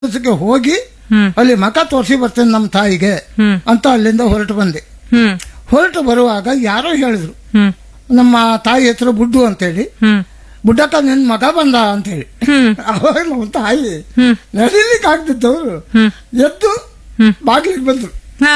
ದಿವಸಕ್ಕೆ ಹೋಗಿ ಹ್ಮ್. ಅಲ್ಲಿ ಮಕ ತೋರಿಸಿ ಬರ್ತೇನೆ ನಮ್ಮ ತಾಯಿಗೆ ಹ್ಮ್. ಅಂತ ಅಲ್ಲಿಂದ ಹೊರಟು ಬಂದೆ ಹ್ಮ್ ಹೊರಟು ಬರುವಾಗ ಯಾರೋ ಹೇಳಿದ್ರು ಹ್ಮ್ ನಮ್ಮ ತಾಯಿ ಹೆಸರು ಬುಡ್ಡು ಅಂತೇಳಿ ಹ್ಮ್ ಬುಡ್ಡಕ್ಕ ನಿನ್ ಮಗ ಬಂದ ಅಂತೇಳಿ ಹ್ಮ್ ಅವಾಗ ನಮ್ಮ ತಾಯಿ ಹ್ಮ್. ನಡೀಲಿಕ್ಕೆ ಆಗ್ತಿದ್ದವರು ಹ್ಮ್. ಎದ್ದು ಹ್ಮ್. ಬಾಗ್ಲಿಗೆ ಬಂದ್ರು ಹಾ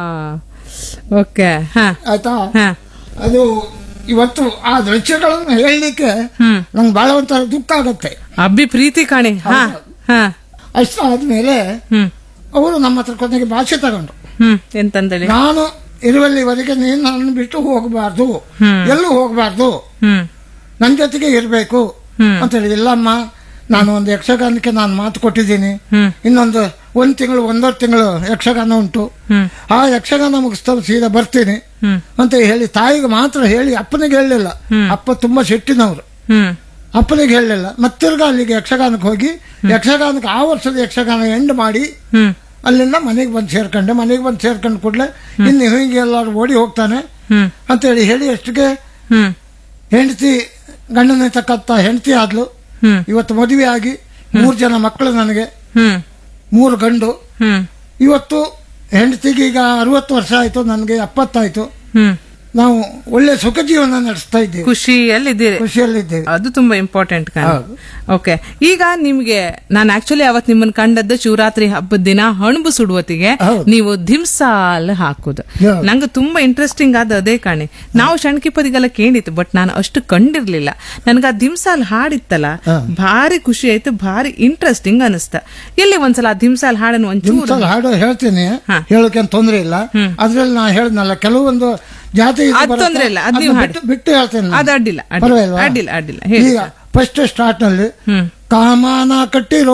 ಓಕೆ ಹಾ ಆಯ್ತಾ ಹಾ ಅದು ಇವತ್ತು ಆ ದೃಶ್ಯಗಳನ್ನು ಹೇಳಲಿಕ್ಕೆ ಹ್ಮ್ ನಂಗೆ ಬಹಳ ಒಂಥರ ದುಃಖ ಆಗತ್ತೆ ಅಬ್ಬಿ ಪ್ರೀತಿ ಕಾಣಿ ಹಾ ಹಾ ಅಷ್ಟು ಆದ್ಮೇಲೆ ಹ್ಮ್ ಅವರು ನಮ್ಮ ಹತ್ರ ಕೊನೆಗೆ ಭಾಷೆ ತಗೊಂಡ್ರು ಹ್ಮ್ ಎಂತಂದೇಳಿ ನಾನು ಇರುವಲ್ಲಿವರೆಗೆ ನೀನು ನನ್ನ ಬಿಟ್ಟು ಹೋಗಬಾರ್ದು ಹ್ಮ್. ಎಲ್ಲೂ ಹೋಗಬಾರ್ದು ಹ್ಮ್ ನನ್ನ ಜೊತೆಗೆ ಇರಬೇಕು ಹ್ಮ್. ಅಂತ ಹೇಳಿ ಇಲ್ಲಮ್ಮ ನಾನು ಒಂದು ಯಕ್ಷಗಾನಕ್ಕೆ ನಾನು ಮಾತು ಕೊಟ್ಟಿದ್ದೀನಿ ಹ್ಮ್ ಇನ್ನೊಂದು ಒಂದು ತಿಂಗಳು ಒಂದೂವರೆ ತಿಂಗಳು ಯಕ್ಷಗಾನ ಉಂಟು ಹ್ಮ್ ಆ ಯಕ್ಷಗಾನ ಮುಗಿಸ್ತಾ ಸೀದಾ ಬರ್ತೀನಿ ಹ್ಮ್ ಅಂತ ಹೇಳಿ ತಾಯಿಗೆ ಮಾತ್ರ ಹೇಳಿ ಅಪ್ಪನಿಗೆ ಹೇಳಲಿಲ್ಲ ಹ್ಮ್. ಅಪ್ಪ ತುಂಬಾ ಸಿಟ್ಟಿನವರು ಹ್ಮ್ ಅಪ್ಪನಿಗೆ ಹೇಳಲಿಲ್ಲ ಮತ್ತಿರ್ಗ ಅಲ್ಲಿಗೆ ಯಕ್ಷಗಾನಕ್ಕೆ ಹೋಗಿ ಯಕ್ಷಗಾನಕ್ಕೆ ಆ ವರ್ಷದ ಯಕ್ಷಗಾನ ಎಂಡ್ ಮಾಡಿ ಹ್ಮ್ ಅಲ್ಲಿಂದ ಮನೆಗೆ ಬಂದು ಸೇರ್ಕೊಂಡೆ ಮನೆಗೆ ಬಂದು ಸೇರ್ಕೊಂಡ್ ಕೂಡಲೇ ಇನ್ನು ಹೀಗೆ ಎಲ್ಲರೂ ಓಡಿ ಹೋಗ್ತಾನೆ ಹ್ಮ್ ಅಂತೇಳಿ ಹೇಳಿ ಎಷ್ಟಿಗೆ ಹ್ಮ್ ಹೆಂಡತಿ ಗಂಡನ ತಕ್ಕತ್ತ ಹೆಂಡತಿ ಆದ್ಲು ಹ್ಮ್ ಇವತ್ತು ಮದುವೆ ಆಗಿ ಮೂರು ಜನ ಮಕ್ಕಳು ನನಗೆ ಹ್ಮ್ ಮೂರು ಗಂಡು ಹ್ಮ್ ಇವತ್ತು ಹೆಂಡತಿಗೆ ಈಗ ಅರವತ್ತು ವರ್ಷ ಆಯ್ತು ನನಗೆ ಎಪ್ಪತ್ತಾಯ್ತು ಹ್ಮ್ ನಾವು ಒಳ್ಳೆ ಸುಖ ಜೀವನ ನಡೆಸ್ತಾ ಇದ್ದೀವಿ ಖುಷಿಯಲ್ಲಿದ್ದೀರಿ ಖುಷಿಯಲ್ಲಿದ್ದೇವೆ ಅದು ತುಂಬಾ ಇಂಪಾರ್ಟೆಂಟ್ ಹೌದು. ಓಕೆ ಈಗ ನಿಮ್ಗೆ ನಾನು ಆಕ್ಚುಲಿ ಅವತ್ ನಿಮ್ಮನ್ನ ಕಂಡದ್ದು ಶಿವರಾತ್ರಿ ಹಬ್ಬದ ದಿನ ಹಣಬು ಸುಡುವತ್ತಿಗೆ ಹೌದು. ನೀವು ಧಿಮ್ಸಾಲ್ ಹಾಕುದು ಹೌದು. ನಂಗೆ ತುಂಬಾ ಇಂಟ್ರೆಸ್ಟಿಂಗ್ ಆದ ಅದೇ ಕಾಣಿ ನಾವು ಶಣ್ಕಿಪದಿಗೆಲ್ಲ ಕೇಳಿತ್ತು ಬಟ್ ನಾನು ಅಷ್ಟು ಕಂಡಿರ್ಲಿಲ್ಲ ನನ್ಗೆ ಆ ಧಿಮ್ಸಾಲ್ ಹಾಡಿತ್ತಲ್ಲ ಹಾ. ಭಾರಿ ಖುಷಿ ಆಯ್ತು ಭಾರಿ ಇಂಟ್ರೆಸ್ಟಿಂಗ್ ಅನಿಸ್ತ ಎಲ್ಲಿ ಒಂದ್ಸಲ ಆ ಧಿಮ್ಸಾಲ್ ಹಾಡನ್ನು ಒಂಚೂರು ನಿಮ್ಸಲ್ ಹಾಡು ಹೇಳ್ತೀನಿ ಹಾ. ಹೇಳೋಕೆ ತೊಂದ್ರೆ ಇಲ್ಲ ಅದ್ರಲ್ಲಿ ನಾ ಹೇಳ್ದಲ್ಲ ಕೆಲವೊಂದು ಜಾತಿ ಇದು ಅದ್ ಬರುತ್ತೆ. ತೊಂದ್ರೆ ಇಲ್ಲ, ಅದ್ ಅದ್ನ ನೀವು ಹಾಡಿ. ಬಿಟ್ಟು- ಬಿಟ್ಟು ಹೇಳ್ತೇನೆ ನಾನು. ಅದು ಅಡ್ಡಿಲ್ಲ ಅಡ್ಡಿಲ್ಲ ಪರವಾಗಿಲ್ವಾ? ಅಡ್ಡಿಲ್ಲ ಅಡ್ಡಿಲ್ಲ ಹೇಳಿ ಈಗ ಫಸ್ಟ್ ಸ್ಟಾರ್ಟ್ ನಲ್ಲಿ ಹ್ಮ್ ಕಾಮನ ಕಟ್ಟಿರೋ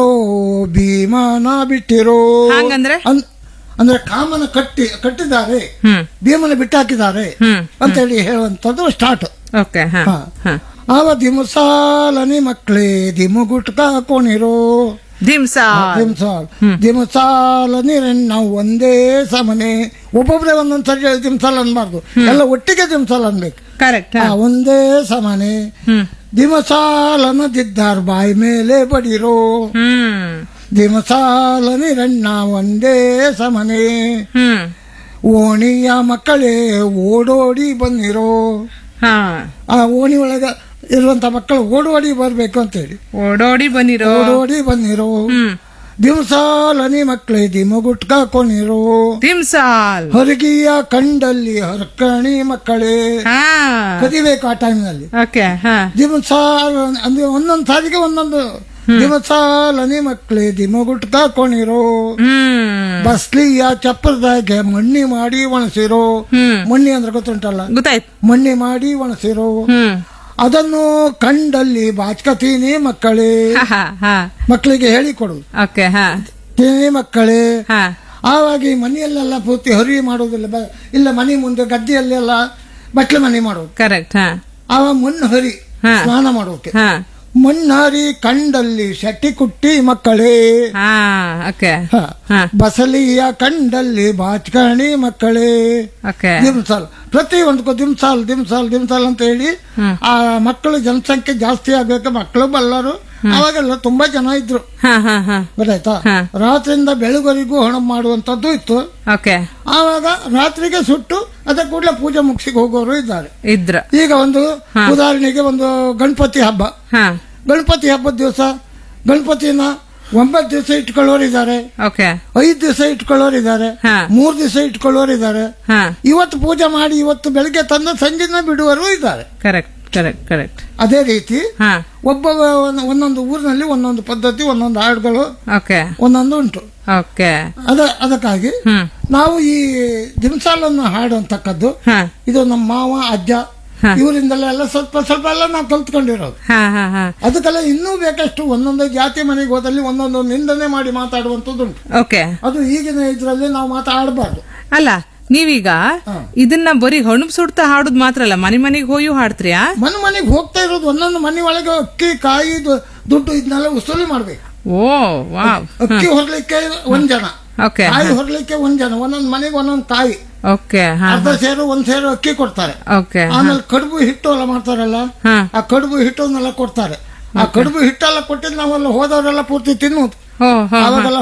ಭೀಮನ ಬಿಟ್ಟಿರೋ ಹಾಗಂದ್ರೆ? ಅನ್- ಅಂದ್ರೆ ಕಾಮನ ಕಟ್ಟಿ ಕಟ್ಟಿದ್ದಾರೆ ಹ್ಮ್ ಭೀಮನ ಬಿಟ್ಟಾಕಿದ್ದಾರೆ ಹ್ಮ್. ಅಂತ ಹೇಳಿ ಹೇಳುವಂತದ್ದು ಸ್ಟಾರ್ಟ್ ಓಕೆ ಹಾ ಹಾ. ಹಾ ಆವ ದಿಮಸಾಲನಿ ಮಕ್ಕಳೇ ದಿಮುಗುಟ್ಕ ಹಾಕೊಂಡಿರೋ ಧಿಮ್ಸಾಲ್ ದಿಮ್ಸಾಲ್ ದಿಮಸಾಲನಿ ನಾವು ಒಂದೇ ಸಮನೆ ಒಬ್ಬೊಬ್ರೆ ಒಂದೊಂದ್ ಸರಿ ಹೇಳಿ ದಿಮ್ಸಾಲ್ ಅನ್ಬಾರ್ದು ಎಲ್ಲ ಒಟ್ಟಿಗೆ ದಿಮ್ಸಾಲ್ ಅನ್ಬೇಕು ಕರೆಕ್ಟ್ ಆ, ಒಂದೇ ಸಮನೆ ಹ್ಮ್ ದಿಮಸಾಲನದಿದ್ದಾರ್ ಬಾಯಿ ಮೇಲೆ ಬಡಿರೋ ಹ್ಮ್ ದಿಮಸಾಲನಿ ರಣ್ಣ ಒಂದೇ ಸಮನೆ ಹ್ಮ್ ಓಣಿಯ ಮಕ್ಕಳೇ ಓಡೋಡಿ ಬಂದಿರೋ ಹಾ ಆ ಓಣಿ ಒಳಗ ಇರುವಂತ ಮಕ್ಕಳು ಓಡೋಡಿ ಬರ್ಬೇಕು ಅಂತೇಳಿ ಓಡೋಡಿ ಬನ್ನಿರೋ ಓಡೋಡಿ ಬಂದಿರೋ ಹ್ಮ್ ದಿವಸಾಲನಿ ಮಕ್ಕಳೇ ದಿಮಗುಟ್ಕ ಕೊನಿರೋ ದಿಮ್ಸಾಲ್ ಹೊರಗಿಯ ಕಂಡಲ್ಲಿ ಹರ್ಕಣಿ ಮಕ್ಕಳೇ ಹಾ ಕದಿಬೇಕು ಆ ಟೈಮ್ನಲ್ಲಿ ಓಕೆ ಹಾ ದಿವಸಾಲ ಅಂದ್ರೆ ಒಂದೊಂದು ಸಾರಿಗೆ ಒಂದೊಂದು ದಿವಸಾಲನಿ ಮಕ್ಕಳೇ ದಿಮಗುಟ್ಕ ಕೊಣಿರೋ ಹ್ಮ್ ಬಸ್ಲಿಯ ಚಪ್ಪರದಾಗೆ ಮಣ್ಣಿ ಮಾಡಿ ಒಣಸಿರೋ ಹ್ಮ್ ಮಣ್ಣಿ ಅಂದ್ರೆ ಗೊತ್ತುಂಟಲ್ಲ ಗೊತ್ತಾಯ್ತು ಮಣ್ಣಿ ಮಾಡಿ ಒಣಸಿರೋ ಹ್ಮ್ ಅದನ್ನು ಕಂಡಲ್ಲಿ ಬಾಚ್ಕತೀನಿ ಮಕ್ಕಳೇ ಹಾ ಹಾ ಹಾ ಮಕ್ಕಳಿಗೆ ಹೇಳಿಕೊಡು ಓಕೆ ಹಾ ತೀನಿ ಮಕ್ಕಳೇ ಹಾ ಆವಾಗ ಈ ಮನೆಯಲ್ಲೆಲ್ಲ ಪೂರ್ತಿ ಹರಿ ಮಾಡೋದಿಲ್ಲ ಬ- ಇಲ್ಲ ಮನೆ ಮುಂದೆ ಗದ್ದೆಯಲ್ಲೆಲ್ಲ ಬಟ್ಲೆ ಮನೆ ಮಾಡೋದು ಕರೆಕ್ಟ್ ಹಾ ಆವ ಮಣ್ಣು ಹರಿ ಹಾ. ಸ್ನಾನ ಮಾಡೋಕೆ ಹಾ ಮಣ್ಣು ಹರಿ ಕಂಡಲ್ಲಿ ಶೆಟ್ಟಿ ಕುಟ್ಟಿ ಮಕ್ಕಳೇ ಹಾ ಓಕೆ ಹ. ಹಾ ಬಸಲಿಯ ಕಂಡಲ್ಲಿ ಬಾಚ್ಕಣಿ ಮಕ್ಕಳೇ ಓಕೆ ದಿಮ್ಸಾಲ್ ಪ್ರತಿ ಒಂದಕ್ಕೂ ದಿಮ್ಸಾಲ್ ದಿಮ್ಸಾಲ್ ದಿಮ್ಸಾಲ್ ಅಂತ ಹೇಳಿ ಹ್ಮ್. ಆ ಮಕ್ಕಳು ಜನಸಂಖ್ಯೆ ಜಾಸ್ತಿ ಆಗ್ಬೇಕು ಮಕ್ಕಳು ಬಲ್ಲರು ಅವಾಗೆಲ್ಲ ತುಂಬಾ ಜನ ಇದ್ರು ಹಾ ಹಾ ಹಾ ಗೊತ್ತಾಯ್ತಾ ಹಾ. ರಾತ್ರಿಯಿಂದ ಬೆಳಗುವರೆಗೂ ಹಣ ಮಾಡುವಂತದ್ದು ಇತ್ತು ಓಕೆ ಆವಾಗ ರಾತ್ರಿಗೆ ಸುಟ್ಟು ಅದ ಕೂಡಲೇ ಪೂಜೆ ಮುಗಿಸಿಗೆ ಹೋಗೋರು ಇದ್ದಾರೆ ಇದ್ರ ಈಗ ಒಂದು ಉದಾಹರಣೆಗೆ ಒಂದು ಗಣಪತಿ ಹಬ್ಬ ಹಾ ಗಣಪತಿ ಹಬ್ಬದ ದಿವಸ ಗಣಪತಿನ ಒಂಬತ್ತು ದಿವಸ ಇಟ್ಕೊಳ್ಳೋರು ಇದ್ದಾರೆ ಓಕೆ ಐದು ದಿವಸ ಇಟ್ಕೊಳ್ಳೋರು ಇದ್ದಾರೆ ಹಾ. ಮೂರ್ ದಿವಸ ಇಟ್ಕೊಳ್ಳೋರು ಇದ್ದಾರೆ ಹಾ ಇವತ್ತು ಪೂಜೆ ಮಾಡಿ ಇವತ್ತು ಬೆಳಿಗ್ಗೆ ತಂದು ಸಂಜೆನ ಬಿಡುವರು ಇದ್ದಾರೆ ಕರೆಕ್ಟ್ ಕರೆಕ್ಟ್ ಕರೆಕ್ಟ್ ಅದೇ ರೀತಿ ಹಾ ಒಬ್ಬ ಒಂದ್- ಒಂದೊಂದು ಊರಿನಲ್ಲಿ ಒಂದೊಂದು ಪದ್ಧತಿ ಒಂದೊಂದು ಹಾಡುಗಳು ಓಕೆ ಒಂದೊಂದು ಉಂಟು ಓಕೆ ಅದ ಅದಕ್ಕಾಗಿ ಹ್ಮ್ ನಾವು ಈ ದಿಮ್ಸಾಲನ್ನು ಹಾಡುವಂತಕ್ಕದ್ದು ಹಾ ಇದು ನಮ್ಮ ಮಾವ ಅಜ್ಜ ಹಾ. ಇವರಿಂದಲೇ ಎಲ್ಲ ಸ್ವಲ್ಪ ಸ್ವಲ್ಪ ಎಲ್ಲ ನಾವು ಕಲ್ತ್ಕೊಂಡಿರೋದು ಹಾ ಹಾ ಹಾ ಅದಕ್ಕೆಲ್ಲ ಇನ್ನೂ ಬೇಕಷ್ಟು ಒಂದೊಂದು ಜಾತಿ ಮನೆಗೆ ಹೋದಲ್ಲಿ ಒಂದೊಂದು ನಿಂದನೆ ಮಾಡಿ ಮಾತಾಡುವಂಥದ್ದುಂಟು ಓಕೆ ಅದು ಈಗಿನ ಇದ್ರಲ್ಲಿ ನಾವು ಮಾತಾಡಬಾರ್ದು ಅಲ್ಲ ನೀವೀಗ ಹಾ. ಇದನ್ನ ಬರೀ ಹಣಬ್ ಸುಡ್ತಾ ಹಾಡುದ್ ಮಾತ್ರ ಅಲ್ಲ ಮನೆ ಮನೆಗೆ ಹೋಯು ಹಾಡ್ತೀರಾ ಮನೆ ಮನೆಗೆ ಹೋಗ್ತಾ ಇರೋದು ಒಂದೊಂದು ಮನೆ ಒಳಗೆ ಅಕ್ಕಿ ಕಾಯಿ ದು- ದುಡ್ಡು ಇದನ್ನೆಲ್ಲ ವಸೂಲಿ ಮಾಡ್ಬೇಕು ಓ ವಾವ್ ಅಕ್ಕಿ ಹೊರಲಿಕ್ಕೆ ಒಂದ್ ಜನ ಓಕೆ ಕಾಯಿ ಹೊರಲಿಕ್ಕೆ ಒಂದ್ ಜನ ಒಂದೊಂದು ಮನೆಗೆ ಒಂದೊಂದು ಕಾಯಿ ಓಕೆ ಹಾ ಅರ್ಧ ಸೇರು ಒಂದ್ ಸೇರು ಅಕ್ಕಿ ಕೊಡ್ತಾರೆ ಓಕೆ ಆಮೇಲೆ ಕಡುಬು ಹಿಟ್ಟು ಎಲ್ಲ ಮಾಡ್ತಾರಲ್ಲ ಹಾ ಆ ಕಡುಬು ಹಿಟ್ಟನ್ನೆಲ್ಲ ಕೊಡ್ತಾರೆ ಆ ಕಡುಬು ಹಿಟ್ಟೆಲ್ಲ ಕೊಟ್ಟಿದ್ದು ನಾವೆಲ್ಲ ಹೋದವರೆಲ್ಲ ಪೂರ್ತಿ ತಿನ್ನುವುದು ಹೋ ಹೋ ಅವಾಗೆಲ್ಲ